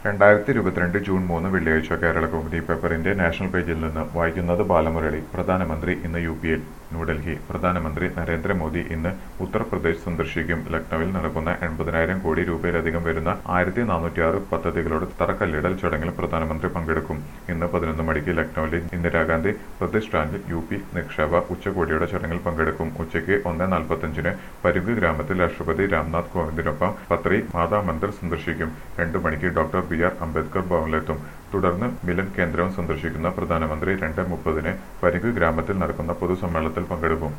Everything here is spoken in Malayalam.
രണ്ടായിരത്തി ഇരുപത്തിരണ്ട് ജൂൺ മൂന്ന് വെള്ളിയാഴ്ച കേരള കൗമുദി പേപ്പറിന്റെ നാഷണൽ പേജിൽ നിന്ന് വായിക്കുന്നത് ബാലമുരളി പ്രധാനമന്ത്രി ഇന്ന് യു പിയിൽ ന്യൂഡൽഹി പ്രധാനമന്ത്രി നരേന്ദ്രമോദി ഇന്ന് ഉത്തർപ്രദേശ് സന്ദർശിക്കും ലക്നൌവിൽ നടക്കുന്ന എൺപതിനായിരം കോടി രൂപയിലധികം വരുന്ന ആയിരത്തി നാനൂറ്റിയാറ് പദ്ധതികളുടെ തറക്കല്ലിടൽ ചടങ്ങിൽ പ്രധാനമന്ത്രി പങ്കെടുക്കും ഇന്ന് പതിനൊന്ന് മണിക്ക് ലക്നൌവിലെ ഇന്ദിരാഗാന്ധി പ്രതിഷ്ഠാനിൽ യു പി നിക്ഷേപ ഉച്ചകോടിയുടെ ചടങ്ങിൽ പങ്കെടുക്കും ഉച്ചയ്ക്ക് ഒന്ന് നാൽപ്പത്തഞ്ചിന് പരുഗ് ഗ്രാമത്തിൽ രാഷ്ട്രപതി രാംനാഥ് കോവിന്ദിനൊപ്പം പത്രി മാതാ മന്ദിർ സന്ദർശിക്കും രണ്ടു മണിക്ക് ഡോക്ടർ ബി ആർ അംബേദ്കർ ഭവനിലെത്തും തുടർന്ന് മിലൻ കേന്ദ്രവും സന്ദർശിക്കുന്ന പ്രധാനമന്ത്രി രണ്ട് മുപ്പതിന് പരുഗ് ഗ്രാമത്തിൽ നടക്കുന്ന പൊതുസമ്മേളനത്തിൽ പങ്കെടുക്കും